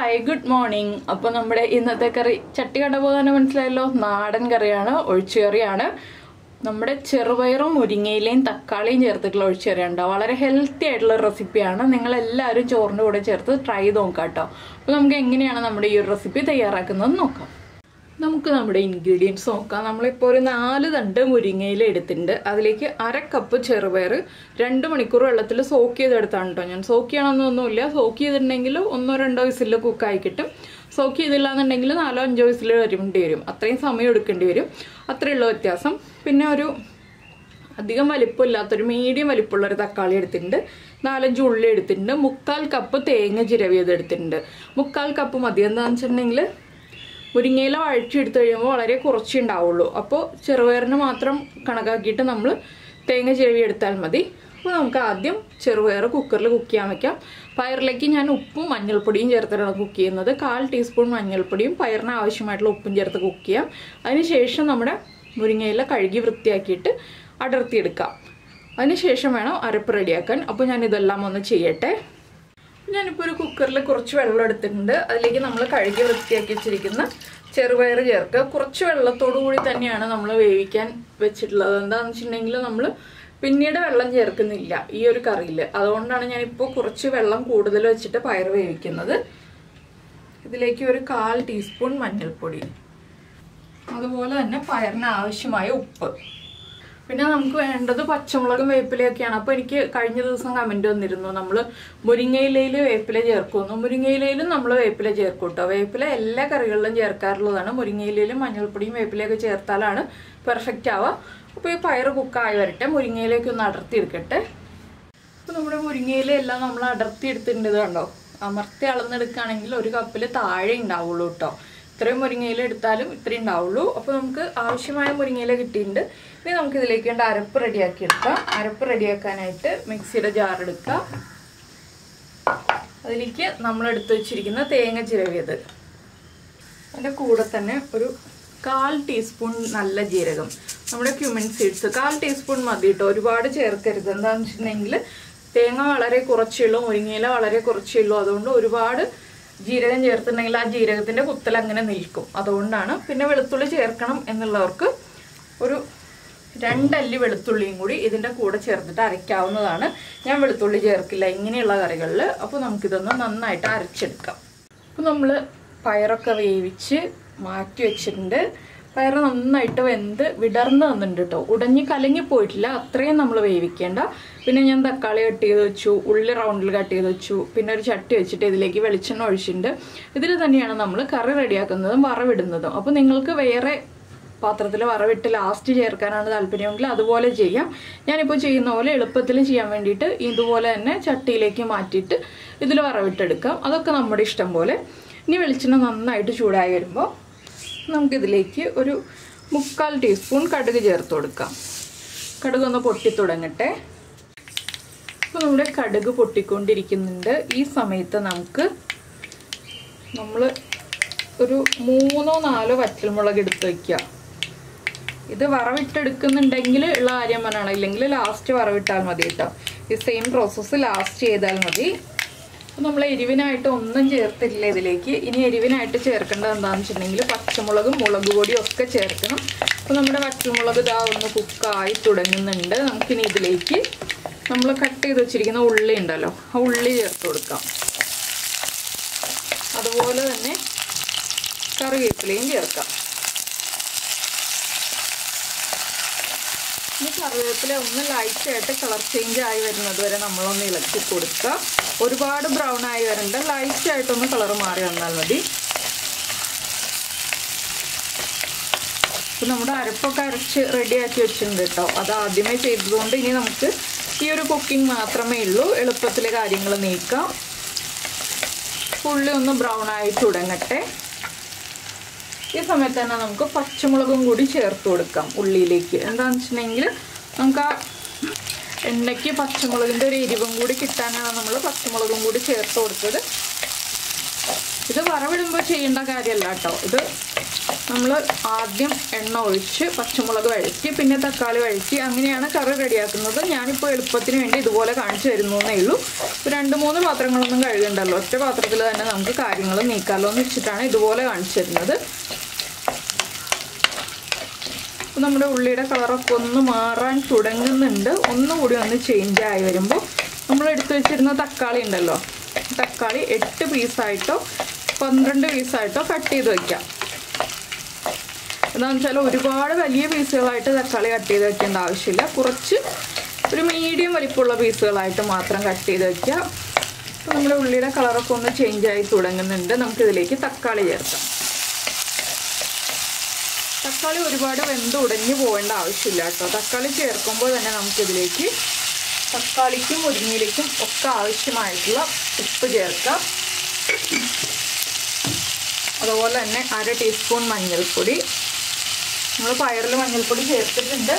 hi good morning അപ്പോൾ നമ്മുടെ ഇന്നത്തെ കറി ചട്ടി കണ്ടപ്പോൾ തന്നെ മനസ്സിലായല്ലോ നാടൻ കറിയാണ് ഒഴിച്ചുകറിയാണ് നമ്മുടെ ചെറുപയറും മുരിങ്ങയിലയും തക്കാളിയും ചേർത്തിട്ടുള്ള ഒഴിച്ചുകറിയാണ് വളരെ ഹെൽത്തി ആയിട്ടുള്ള റെസിപ്പിയാണ് നിങ്ങൾ എല്ലാവരും ചോറിൻ്റെ കൂടെ ചേർത്ത് ട്രൈ ചെയ്ത് നോക്കാം കേട്ടോ അപ്പോൾ നമുക്ക് എങ്ങനെയാണ് നമ്മുടെ ഈ ഒരു റെസിപ്പി തയ്യാറാക്കുന്നത് നോക്കാം നമുക്ക് നമ്മുടെ ഇൻഗ്രീഡിയൻസ് നോക്കാം നമ്മളിപ്പോൾ ഒരു നാല് തണ്ട് മുരിങ്ങയില എടുത്തിട്ടുണ്ട് അതിലേക്ക് അര കപ്പ് ചെറുപയർ രണ്ട് മണിക്കൂർ വെള്ളത്തിൽ സോക്ക് ചെയ്തെടുത്താണ് കേട്ടോ ഞാൻ സോക്ക് ചെയ്യണമെന്നൊന്നുമില്ല സോക്ക് ചെയ്തിട്ടുണ്ടെങ്കിൽ ഒന്നോ രണ്ടോ വിസിൽ കുക്കായി കിട്ടും സോക്ക് ചെയ്തില്ല എന്നുണ്ടെങ്കിൽ നാലോ അഞ്ചോ വിസിൽ വരേണ്ടി വരും അത്രയും സമയം എടുക്കേണ്ടി വരും അത്രയുള്ള വ്യത്യാസം പിന്നെ ഒരു അധികം വലിപ്പമില്ലാത്തൊരു മീഡിയം വലിപ്പമുള്ള ഒരു തക്കാളി എടുത്തിട്ടുണ്ട് നാലഞ്ച് ഉള്ളി എടുത്തിട്ടുണ്ട് മുക്കാൽ കപ്പ് തേങ്ങ ചിരവിയത് എടുത്തിട്ടുണ്ട് മുക്കാൽ കപ്പ് മതി എന്താണെന്ന് വെച്ചിട്ടുണ്ടെങ്കിൽ മുരിങ്ങയില വഴച്ചെടുത്ത് കഴിയുമ്പോൾ വളരെ കുറച്ചേ ഉണ്ടാവുള്ളൂ അപ്പോൾ ചെറുപയറിന് മാത്രം കണക്കാക്കിയിട്ട് നമ്മൾ തേങ്ങ ചിരവി എടുത്താൽ മതി അപ്പോൾ നമുക്ക് ആദ്യം ചെറുപയർ കുക്കറിൽ കുക്ക് ചെയ്യാൻ വെക്കാം പയറിലേക്ക് ഞാൻ ഉപ്പും മഞ്ഞൾപ്പൊടിയും ചേർത്തിട്ടാണ് കുക്ക് ചെയ്യുന്നത് കാൽ ടീസ്പൂൺ മഞ്ഞൾപ്പൊടിയും പയറിന് ആവശ്യമായിട്ടുള്ള ഉപ്പും ചേർത്ത് കുക്ക് ചെയ്യാം അതിനുശേഷം നമ്മുടെ മുരിങ്ങയില കഴുകി വൃത്തിയാക്കിയിട്ട് അടർത്തിയെടുക്കാം അതിനുശേഷം വേണം അരപ്പ് റെഡിയാക്കാൻ അപ്പോൾ ഞാൻ ഇതെല്ലാം ഒന്ന് ചെയ്യട്ടെ ഞാനിപ്പോൾ ഒരു കുക്കറിൽ കുറച്ച് വെള്ളം എടുത്തിട്ടുണ്ട് അതിലേക്ക് നമ്മൾ കഴുകി വൃത്തിയാക്കി വെച്ചിരിക്കുന്ന ചെറുപയർ ചേർക്കുക കുറച്ച് വെള്ളത്തോടു കൂടി തന്നെയാണ് നമ്മൾ വേവിക്കാൻ വെച്ചിട്ടുള്ളത് എന്താണെന്ന് വെച്ചിട്ടുണ്ടെങ്കിൽ നമ്മൾ പിന്നീട് വെള്ളം ചേർക്കുന്നില്ല ഈ ഒരു കറിയിൽ അതുകൊണ്ടാണ് ഞാനിപ്പോൾ കുറച്ച് വെള്ളം കൂടുതൽ വെച്ചിട്ട് പയർ വേവിക്കുന്നത് ഇതിലേക്ക് ഒരു കാൽ ടീസ്പൂൺ മഞ്ഞൾപ്പൊടി അതുപോലെ തന്നെ പയറിന് ആവശ്യമായ ഉപ്പ് പിന്നെ നമുക്ക് വേണ്ടത് പച്ചമുളകും വേപ്പിലയൊക്കെയാണ് അപ്പോൾ എനിക്ക് കഴിഞ്ഞ ദിവസം കമൻറ്റ് വന്നിരുന്നു നമ്മൾ മുരിങ്ങയിലയിൽ വേപ്പില ചേർക്കുമെന്നു മുരിങ്ങയിലയിലും നമ്മൾ വേപ്പില ചേർക്കും കേട്ടോ വേപ്പില എല്ലാ കറികളിലും ചേർക്കാറുള്ളതാണ് മുരിങ്ങയിലയിലും മഞ്ഞൾപ്പൊടിയും വേപ്പിലയൊക്കെ ചേർത്താലാണ് പെർഫെക്റ്റ് ആവുക അപ്പോൾ ഈ പയർ കുക്കായി വരട്ടെ മുരിങ്ങയിലേക്ക് ഒന്ന് അടർത്തിയെടുക്കട്ടെ അപ്പോൾ നമ്മുടെ മുരിങ്ങയില എല്ലാം നമ്മൾ അടർത്തി എടുത്തിട്ടുണ്ട് ഇത് കണ്ടോ അമർത്തി അളന്നെടുക്കുകയാണെങ്കിൽ ഒരു കപ്പിൽ താഴെ ഉണ്ടാവുള്ളൂ കേട്ടോ ഇത്രയും മുരിങ്ങയില എടുത്താലും ഇത്രയും ഉണ്ടാവുള്ളൂ അപ്പോൾ നമുക്ക് ആവശ്യമായ മുരിങ്ങയില കിട്ടിയിട്ടുണ്ട് ഇനി നമുക്ക് ഇതിലേക്ക് വേണ്ട അരപ്പ് റെഡിയാക്കി എടുക്കാം അരപ്പ് റെഡിയാക്കാനായിട്ട് മിക്സിയുടെ ജാർ എടുക്കുക അതിലേക്ക് നമ്മൾ എടുത്തു വെച്ചിരിക്കുന്ന തേങ്ങ ചിരവിയത് അതിൻ്റെ കൂടെ തന്നെ ഒരു കാൽ ടീസ്പൂൺ നല്ല ജീരകം നമ്മുടെ ക്യുമിൻ സീഡ്സ് കാൽ ടീസ്പൂൺ മതി കേട്ടോ ഒരുപാട് ചേർക്കരുത് എന്താണെന്ന് വെച്ചിട്ടുണ്ടെങ്കിൽ തേങ്ങ വളരെ കുറച്ചേ ഉള്ളൂ മുരിങ്ങയില വളരെ കുറച്ചേ ഉള്ളൂ അതുകൊണ്ട് ഒരുപാട് ജീരകം ചേർത്തിട്ടുണ്ടെങ്കിൽ ആ ജീരകത്തിന്റെ കുത്തൽ അങ്ങനെ നിൽക്കും അതുകൊണ്ടാണ് പിന്നെ വെളുത്തുള്ളി ചേർക്കണം എന്നുള്ളവർക്ക് ഒരു രണ്ടല്ലി വെളുത്തുള്ളിയും കൂടി ഇതിന്റെ കൂടെ ചേർത്തിട്ട് അരയ്ക്കാവുന്നതാണ് ഞാൻ വെളുത്തുള്ളി ചേർക്കില്ല ഇങ്ങനെയുള്ള കറികളിൽ അപ്പോൾ നമുക്കിതൊന്ന് നന്നായിട്ട് അരച്ചെടുക്കാം അപ്പോൾ നമ്മൾ പയറൊക്കെ വേവിച്ച് മാറ്റി വെച്ചിട്ടുണ്ട് പയർ നന്നായിട്ട് വെന്ത് വിടർന്ന് വന്നിട്ടുണ്ട് കേട്ടോ ഉടഞ്ഞ് കലങ്ങി പോയിട്ടില്ല അത്രയും നമ്മൾ വേവിക്കേണ്ട പിന്നെ ഞാൻ തക്കാളി കട്ട് ചെയ്ത് വെച്ചു ഉള്ളി റൗണ്ടിൽ കട്ട് ചെയ്ത് വെച്ചു പിന്നെ ഒരു ചട്ടി വെച്ചിട്ട് ഇതിലേക്ക് വെളിച്ചെണ്ണ ഒഴിച്ചിട്ടുണ്ട് ഇതിൽ തന്നെയാണ് നമ്മൾ കറി റെഡിയാക്കുന്നതും വറവിടുന്നതും അപ്പോൾ നിങ്ങൾക്ക് വേറെ പാത്രത്തിൽ വറവിട്ട് ലാസ്റ്റ് ചേർക്കാനാണ് താല്പര്യമെങ്കിൽ അതുപോലെ ചെയ്യാം ഞാനിപ്പോൾ ചെയ്യുന്ന പോലെ എളുപ്പത്തിൽ ചെയ്യാൻ വേണ്ടിയിട്ട് ഇതുപോലെ തന്നെ ചട്ടിയിലേക്ക് മാറ്റിയിട്ട് ഇതിൽ വറവിട്ടെടുക്കാം അതൊക്കെ നമ്മുടെ ഇഷ്ടം പോലെ ഇനി വെളിച്ചെണ്ണ നന്നായിട്ട് ചൂടായി വരുമ്പോൾ നമുക്കിതിലേക്ക് ഒരു മുക്കാൽ ടീസ്പൂൺ കടുക് ചേർത്ത് കൊടുക്കാം കടുക് ഒന്ന് പൊട്ടി തുടങ്ങട്ടെ അപ്പോൾ നമ്മുടെ കടുക് പൊട്ടിക്കൊണ്ടിരിക്കുന്നുണ്ട് ഈ സമയത്ത് നമുക്ക് നമ്മൾ ഒരു മൂന്നോ നാലോ വറ്റൽമുളക് എടുത്ത് വയ്ക്കുക ഇത് വറവിട്ടെടുക്കുന്നുണ്ടെങ്കിൽ ഉള്ള കാര്യം പറഞ്ഞാണ് ഇല്ലെങ്കിൽ ലാസ്റ്റ് വറവിട്ടാൽ മതി കേട്ടോ ഈ സെയിം പ്രോസസ്സ് ലാസ്റ്റ് ചെയ്താൽ മതി അപ്പോൾ നമ്മൾ എരിവിനായിട്ട് ഒന്നും ചേർത്തില്ല ഇതിലേക്ക് ഇനി എരിവിനായിട്ട് ചേർക്കേണ്ടത് എന്താണെന്ന് വെച്ചിട്ടുണ്ടെങ്കിൽ പച്ചമുളകും മുളക് പൊടിയും ഒക്കെ ചേർക്കണം അപ്പോൾ നമ്മുടെ പച്ചമുളക് ഇതാ ഒന്ന് കുക്കായി തുടങ്ങുന്നുണ്ട് നമുക്കിനി ഇതിലേക്ക് നമ്മൾ കട്ട് ചെയ്ത് വെച്ചിരിക്കുന്ന ഉള്ളി ഉണ്ടല്ലോ ആ ഉള്ളി ചേർത്ത് കൊടുക്കാം അതുപോലെ തന്നെ കറിവേപ്പിലയും ചേർക്കാം ഇനി കറിവേപ്പില ഒന്ന് ലൈറ്റായിട്ട് കളർ ചേഞ്ച് ആയി വരുന്നത് വരെ നമ്മളൊന്ന് ഇളക്കി കൊടുക്കുക ഒരുപാട് ബ്രൗൺ ആയി വരണ്ട ലൈറ്റായിട്ടൊന്ന് കളർ മാറി വന്നാൽ മതി ഇപ്പം നമ്മുടെ അരപ്പൊക്കെ അരച്ച് റെഡിയാക്കി വെച്ചിട്ടുണ്ട് കേട്ടോ അത് ആദ്യമേ ചെയ്തതുകൊണ്ട് ഇനി നമുക്ക് ഈ ഒരു കുക്കിംഗ് മാത്രമേ ഉള്ളൂ എളുപ്പത്തിൽ കാര്യങ്ങൾ നീക്കാം ഉള്ളി ഒന്ന് ബ്രൗൺ ആയി തുടങ്ങട്ടെ ഈ സമയത്ത് തന്നെ നമുക്ക് പച്ചമുളകും കൂടി ചേർത്ത് കൊടുക്കാം ഉള്ളിയിലേക്ക് എന്താണെന്ന് വെച്ചിട്ടുണ്ടെങ്കിൽ നമുക്ക് ആ എണ്ണയ്ക്ക് പച്ചമുളകിൻ്റെ ഒരു എരിവും കൂടി കിട്ടാനാണ് നമ്മൾ പച്ചമുളകും കൂടി ചേർത്ത് കൊടുത്തത് ഇത് വറവിടുമ്പോൾ ചെയ്യേണ്ട കാര്യമല്ല കേട്ടോ ഇത് നമ്മൾ ആദ്യം എണ്ണ ഒഴിച്ച് പച്ചമുളക് വഴറ്റി പിന്നെ തക്കാളി വഴറ്റി അങ്ങനെയാണ് കറി റെഡിയാക്കുന്നത് ഞാനിപ്പോൾ എളുപ്പത്തിന് വേണ്ടി ഇതുപോലെ കാണിച്ചു തരുന്നേ ഉള്ളൂ ഇപ്പോൾ രണ്ട് മൂന്ന് പാത്രങ്ങളൊന്നും കഴുകണ്ടല്ലോ ഒറ്റ പാത്രത്തിൽ തന്നെ നമുക്ക് കാര്യങ്ങൾ നീക്കാമല്ലോ എന്ന് വെച്ചിട്ടാണ് ഇതുപോലെ കാണിച്ചു തരുന്നത് അപ്പോൾ നമ്മുടെ ഉള്ളിയുടെ കളറൊക്കെ ഒന്ന് മാറാൻ തുടങ്ങുന്നുണ്ട് ഒന്നുകൂടി ഒന്ന് ചേഞ്ച് ആയി വരുമ്പോൾ നമ്മൾ എടുത്തു വെച്ചിരുന്ന തക്കാളി ഉണ്ടല്ലോ തക്കാളി എട്ട് പീസായിട്ടോ പന്ത്രണ്ട് പീസായിട്ടോ കട്ട് ചെയ്ത് വയ്ക്കാം എന്താണെന്ന് വെച്ചാൽ ഒരുപാട് വലിയ പീസുകളായിട്ട് തക്കാളി കട്ട് ചെയ്ത് വെക്കേണ്ട ആവശ്യമില്ല കുറച്ച് ഒരു മീഡിയം വലിപ്പമുള്ള പീസുകളായിട്ട് മാത്രം കട്ട് ചെയ്ത് വെക്കുക അപ്പോൾ നമ്മുടെ ഉള്ളിയുടെ കളറൊക്കെ ഒന്ന് ചേഞ്ച് ആയി തുടങ്ങുന്നുണ്ട് നമുക്കിതിലേക്ക് തക്കാളി ചേർക്കാം തക്കാളി ഒരുപാട് വെന്ത് ഉടഞ്ഞു പോകേണ്ട ആവശ്യമില്ല കേട്ടോ തക്കാളി ചേർക്കുമ്പോൾ തന്നെ നമുക്കിതിലേക്ക് തക്കാളിക്കും മുരിങ്ങയിലേക്കും ഒക്കെ ആവശ്യമായിട്ടുള്ള ഉപ്പ് ചേർക്കാം അതുപോലെ തന്നെ അര ടീസ്പൂൺ മഞ്ഞൾപ്പൊടി നമ്മൾ പയറിൽ മഞ്ഞൾപ്പൊടി ചേർത്തിട്ടുണ്ട്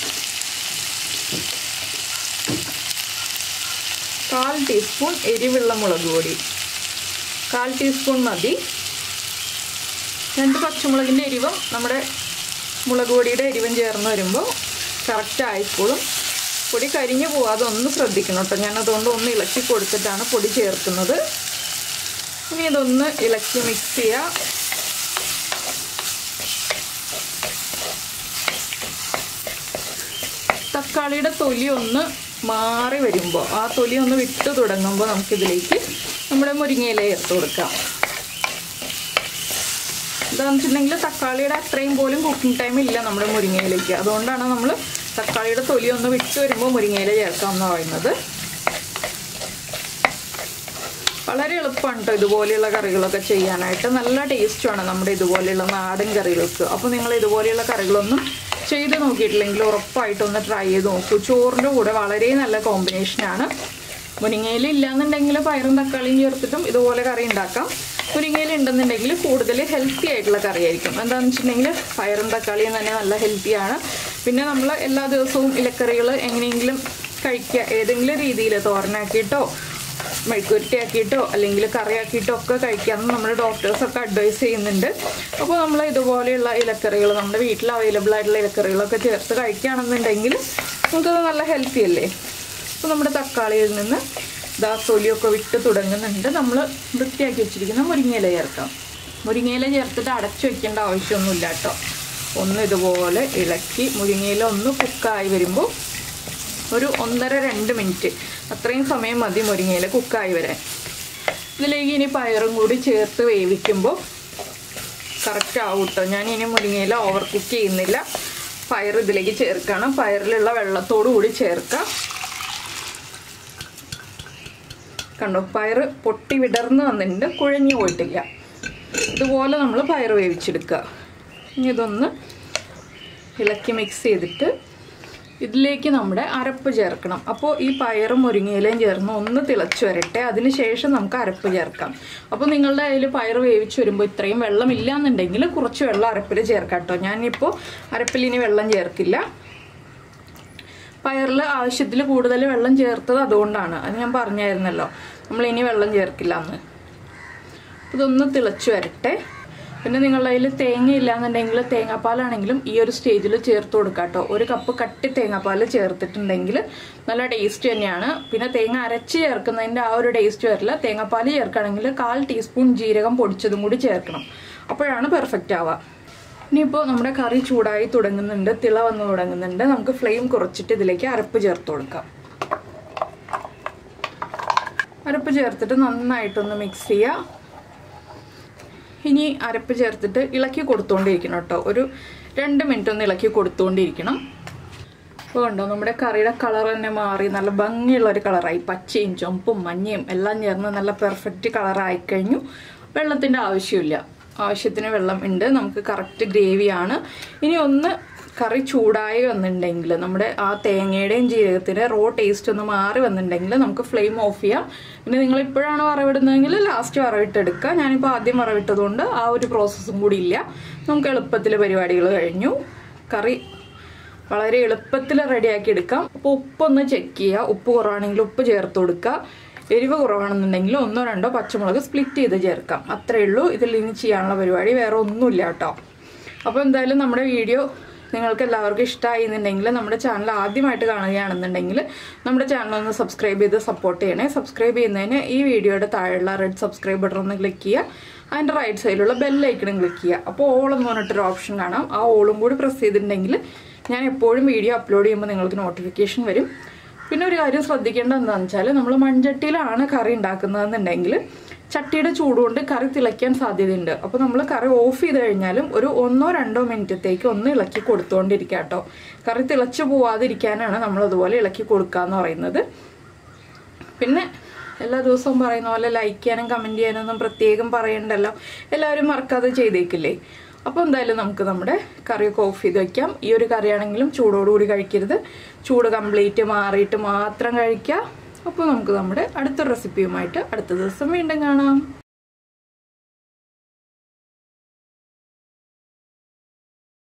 കാൽ ടീസ്പൂൺ എരിവുള്ള മുളക് പൊടി കാൽ ടീസ്പൂൺ മതി രണ്ട് പച്ചമുളകിൻ്റെ എരിവും നമ്മുടെ മുളക് പൊടിയുടെ എരിവും ചേർന്ന് വരുമ്പോൾ കറക്റ്റ് ആയിക്കോളും പൊടി കരിഞ്ഞു പോവാതെ ഒന്ന് ശ്രദ്ധിക്കണം കേട്ടോ ഞാൻ അതുകൊണ്ട് ഒന്ന് ഇളക്കി കൊടുത്തിട്ടാണ് പൊടി ചേർക്കുന്നത് ഇനി ഇതൊന്ന് ഇളക്കി മിക്സ് ചെയ്യുക തക്കാളിയുടെ തൊലി ഒന്ന് മാറി വരുമ്പോൾ ആ തൊലി ഒന്ന് വിട്ട് തുടങ്ങുമ്പോൾ നമുക്കിതിലേക്ക് നമ്മുടെ മുരിങ്ങയില ചേർത്ത് കൊടുക്കാം എന്താണെന്ന് വെച്ചിട്ടുണ്ടെങ്കിൽ തക്കാളിയുടെ അത്രയും പോലും കുക്കിംഗ് ടൈം ഇല്ല നമ്മുടെ മുരിങ്ങയിലേക്ക് അതുകൊണ്ടാണ് നമ്മൾ തക്കാളിയുടെ തൊലി ഒന്ന് വിട്ട് വരുമ്പോൾ മുരിങ്ങയില ചേർക്കാം എന്ന് പറയുന്നത് വളരെ എളുപ്പമാണ് കേട്ടോ ഇതുപോലെയുള്ള കറികളൊക്കെ ചെയ്യാനായിട്ട് നല്ല ടേസ്റ്റുമാണ് നമ്മുടെ ഇതുപോലെയുള്ള നാടൻ കറികൾക്ക് അപ്പോൾ നിങ്ങൾ ഇതുപോലെയുള്ള കറികളൊന്നും ചെയ്ത് നോക്കിയിട്ടില്ലെങ്കിൽ ഉറപ്പായിട്ടൊന്ന് ട്രൈ ചെയ്ത് നോക്കൂ ചോറിൻ്റെ കൂടെ വളരെ നല്ല കോമ്പിനേഷനാണ് മുരിങ്ങയില ഇല്ലാന്നുണ്ടെങ്കിൽ പയറും തക്കാളിയും ചേർത്തിട്ടും ഇതുപോലെ കറി ഉണ്ടാക്കാം മുരിങ്ങയില ഉണ്ടെന്നുണ്ടെങ്കിൽ കൂടുതൽ ഹെൽത്തി ആയിട്ടുള്ള കറിയായിരിക്കും എന്താണെന്ന് വെച്ചിട്ടുണ്ടെങ്കിൽ പയറും തക്കാളിയും തന്നെ നല്ല ഹെൽത്തിയാണ് പിന്നെ നമ്മൾ എല്ലാ ദിവസവും ഇലക്കറികൾ എങ്ങനെയെങ്കിലും കഴിക്കുക ഏതെങ്കിലും രീതിയിൽ തോരനാക്കിയിട്ടോ മെഴുക്കുരുട്ടിയാക്കിയിട്ടോ അല്ലെങ്കിൽ കറിയാക്കിയിട്ടോ ഒക്കെ കഴിക്കാമെന്ന് നമ്മുടെ ഡോക്ടേഴ്സൊക്കെ അഡ്വൈസ് ചെയ്യുന്നുണ്ട് അപ്പോൾ നമ്മൾ ഇതുപോലെയുള്ള ഇലക്കറികൾ നമ്മുടെ വീട്ടിൽ അവൈലബിൾ ആയിട്ടുള്ള ഇലക്കറികളൊക്കെ ചേർത്ത് കഴിക്കുകയാണെന്നുണ്ടെങ്കിൽ നമുക്കത് നല്ല ഹെൽത്തി അല്ലേ അപ്പോൾ നമ്മുടെ തക്കാളിയിൽ നിന്ന് ദാ തൊലിയൊക്കെ വിട്ട് തുടങ്ങുന്നുണ്ട് നമ്മൾ വൃത്തിയാക്കി വെച്ചിരിക്കുന്ന മുരിങ്ങയില ചേർക്കാം മുരിങ്ങയില ചേർത്തിട്ട് അടച്ചു വെക്കേണ്ട ആവശ്യമൊന്നുമില്ല കേട്ടോ ഒന്ന് ഇതുപോലെ ഇളക്കി മുരിങ്ങയില ഒന്ന് കുക്കായി വരുമ്പോൾ ഒരു ഒന്നര രണ്ട് മിനിറ്റ് അത്രയും സമയം മതി മുരിങ്ങയില കുക്കായി വരാൻ ഇതിലേക്ക് ഇനി പയറും കൂടി ചേർത്ത് വേവിക്കുമ്പോൾ കറക്റ്റ് ആവും കേട്ടോ ഞാൻ ഇനി മുരിങ്ങയില ഓവർ കുക്ക് ചെയ്യുന്നില്ല പയർ ഇതിലേക്ക് ചേർക്കണം പയറിലുള്ള വെള്ളത്തോടു കൂടി ചേർക്കാം കണ്ടോ പയർ പൊട്ടി വിടർന്ന് വന്നിട്ടുണ്ട് കുഴഞ്ഞു പോയിട്ടില്ല ഇതുപോലെ നമ്മൾ പയർ വേവിച്ചെടുക്കുക ഇനി ഇതൊന്ന് ഇളക്കി മിക്സ് ചെയ്തിട്ട് ഇതിലേക്ക് നമ്മുടെ അരപ്പ് ചേർക്കണം അപ്പോൾ ഈ പയറും മുരിങ്ങയിലയും ചേർന്ന് ഒന്ന് തിളച്ച് വരട്ടെ അതിന് ശേഷം നമുക്ക് അരപ്പ് ചേർക്കാം അപ്പോൾ നിങ്ങളുടെ കയ്യിൽ പയർ വേവിച്ച് വരുമ്പോൾ ഇത്രയും വെള്ളം ഇല്ല എന്നുണ്ടെങ്കിൽ കുറച്ച് വെള്ളം അരപ്പിൽ ചേർക്കാം കേട്ടോ ഞാനിപ്പോൾ അരപ്പിൽ ഇനി വെള്ളം ചേർക്കില്ല പയറിൽ ആവശ്യത്തിൽ കൂടുതൽ വെള്ളം ചേർത്തത് അതുകൊണ്ടാണ് അത് ഞാൻ പറഞ്ഞായിരുന്നല്ലോ നമ്മൾ ഇനി വെള്ളം ചേർക്കില്ല എന്ന് ഇതൊന്ന് തിളച്ച് വരട്ടെ പിന്നെ നിങ്ങളുടെ കയ്യിൽ തേങ്ങ ഇല്ലാന്നുണ്ടെങ്കിൽ തേങ്ങാപ്പാലാണെങ്കിലും ഈ ഒരു സ്റ്റേജിൽ ചേർത്ത് കൊടുക്കാം കേട്ടോ ഒരു കപ്പ് കട്ടി തേങ്ങാപ്പാൽ ചേർത്തിട്ടുണ്ടെങ്കിൽ നല്ല ടേസ്റ്റ് തന്നെയാണ് പിന്നെ തേങ്ങ അരച്ച് ചേർക്കുന്നതിൻ്റെ ആ ഒരു ടേസ്റ്റ് വരില്ല തേങ്ങാപ്പാൽ ചേർക്കുകയാണെങ്കിൽ കാൽ ടീസ്പൂൺ ജീരകം പൊടിച്ചതും കൂടി ചേർക്കണം അപ്പോഴാണ് പെർഫെക്റ്റ് ആവുക ഇനിയിപ്പോൾ നമ്മുടെ കറി ചൂടായി തുടങ്ങുന്നുണ്ട് തിള വന്ന് തുടങ്ങുന്നുണ്ട് നമുക്ക് ഫ്ലെയിം കുറച്ചിട്ട് ഇതിലേക്ക് അരപ്പ് ചേർത്ത് കൊടുക്കാം അരപ്പ് ചേർത്തിട്ട് നന്നായിട്ടൊന്ന് മിക്സ് ചെയ്യുക ഇനി അരപ്പ് ചേർത്തിട്ട് ഇളക്കി കൊടുത്തുകൊണ്ടിരിക്കണം കേട്ടോ ഒരു രണ്ട് മിനിറ്റ് ഒന്ന് ഇളക്കി കൊടുത്തുകൊണ്ടിരിക്കണം അപ്പോൾ കണ്ടോ നമ്മുടെ കറിയുടെ കളർ തന്നെ മാറി നല്ല ഭംഗിയുള്ള ഒരു കളറായി പച്ചയും ചുമപ്പും മഞ്ഞയും എല്ലാം ചേർന്ന് നല്ല പെർഫെക്റ്റ് കളറായി കഴിഞ്ഞു വെള്ളത്തിൻ്റെ ആവശ്യമില്ല ആവശ്യത്തിന് വെള്ളം ഉണ്ട് നമുക്ക് കറക്റ്റ് ഗ്രേവിയാണ് ഇനി ഒന്ന് കറി ചൂടായി വന്നിട്ടുണ്ടെങ്കിൽ നമ്മുടെ ആ തേങ്ങയുടെയും ജീരകത്തിൻ്റെ റോ ടേസ്റ്റ് ഒന്ന് മാറി വന്നിട്ടുണ്ടെങ്കിൽ നമുക്ക് ഫ്ലെയിം ഓഫ് ചെയ്യാം പിന്നെ നിങ്ങൾ ഇപ്പോഴാണ് വറവിടുന്നതെങ്കിൽ ലാസ്റ്റ് വറവിട്ടെടുക്കുക ഞാനിപ്പോൾ ആദ്യം വറവിട്ടതുകൊണ്ട് ആ ഒരു പ്രോസസ്സും കൂടി ഇല്ല നമുക്ക് എളുപ്പത്തിൽ പരിപാടികൾ കഴിഞ്ഞു കറി വളരെ എളുപ്പത്തിൽ റെഡിയാക്കി എടുക്കാം അപ്പോൾ ഉപ്പൊന്ന് ചെക്ക് ചെയ്യുക ഉപ്പ് കുറവാണെങ്കിൽ ഉപ്പ് ചേർത്ത് കൊടുക്കുക എരിവ് കുറവാണെന്നുണ്ടെങ്കിൽ ഒന്നോ രണ്ടോ പച്ചമുളക് സ്പ്ലിറ്റ് ചെയ്ത് ചേർക്കാം അത്രയേ ഉള്ളൂ ഇതിൽ ഇനി ചെയ്യാനുള്ള പരിപാടി വേറെ ഒന്നുമില്ല കേട്ടോ അപ്പോൾ എന്തായാലും നമ്മുടെ വീഡിയോ നിങ്ങൾക്ക് എല്ലാവർക്കും ഇഷ്ടമായി എന്നുണ്ടെങ്കിൽ നമ്മുടെ ചാനൽ ആദ്യമായിട്ട് കാണുകയാണെന്നുണ്ടെങ്കിൽ നമ്മുടെ ചാനൽ ഒന്ന് സബ്സ്ക്രൈബ് ചെയ്ത് സപ്പോർട്ട് ചെയ്യണേ സബ്സ്ക്രൈബ് ചെയ്യുന്നതിന് ഈ വീഡിയോയുടെ താഴെയുള്ള റെഡ് സബ്സ്ക്രൈബ് ബട്ടൺ ഒന്ന് ക്ലിക്ക് ചെയ്യുക അതിൻ്റെ റൈറ്റ് സൈഡിലുള്ള ബെല്ലൈക്കണും ക്ലിക്ക് ചെയ്യുക അപ്പോൾ ഓൾ എന്ന് പറഞ്ഞിട്ടൊരു ഓപ്ഷൻ കാണാം ആ ഓളും കൂടി പ്രസ് ചെയ്തിട്ടുണ്ടെങ്കിൽ ഞാൻ എപ്പോഴും വീഡിയോ അപ്ലോഡ് ചെയ്യുമ്പോൾ നിങ്ങൾക്ക് നോട്ടിഫിക്കേഷൻ വരും പിന്നെ ഒരു കാര്യം ശ്രദ്ധിക്കേണ്ടത് എന്താണെന്ന് വെച്ചാൽ നമ്മൾ മൺചട്ടിയിലാണ് കറി ഉണ്ടാക്കുന്നതെന്നുണ്ടെങ്കിൽ ചട്ടിയുടെ ചൂടുകൊണ്ട് കറി തിളയ്ക്കാൻ സാധ്യതയുണ്ട് അപ്പോൾ നമ്മൾ കറി ഓഫ് ചെയ്ത് കഴിഞ്ഞാലും ഒരു ഒന്നോ രണ്ടോ മിനിറ്റത്തേക്ക് ഒന്ന് ഇളക്കി കൊടുത്തുകൊണ്ടിരിക്കുക കേട്ടോ കറി തിളച്ചു പോവാതിരിക്കാനാണ് നമ്മൾ അതുപോലെ ഇളക്കി കൊടുക്കുക എന്ന് പറയുന്നത് പിന്നെ എല്ലാ ദിവസവും പറയുന്ന പോലെ ലൈക്ക് ചെയ്യാനും കമൻറ്റ് ചെയ്യാനൊന്നും പ്രത്യേകം പറയണ്ടല്ലോ എല്ലാവരും മറക്കാതെ ചെയ്തേക്കില്ലേ അപ്പോൾ എന്തായാലും നമുക്ക് നമ്മുടെ കറിയൊക്കെ ഓഫ് ചെയ്ത് വെക്കാം ഈ ഒരു കറിയാണെങ്കിലും ചൂടോടുകൂടി കഴിക്കരുത് ചൂട് കംപ്ലീറ്റ് മാറിയിട്ട് മാത്രം കഴിക്കുക അപ്പോൾ നമുക്ക് നമ്മുടെ അടുത്ത റെസിപ്പിയുമായിട്ട് അടുത്ത ദിവസം വീണ്ടും കാണാം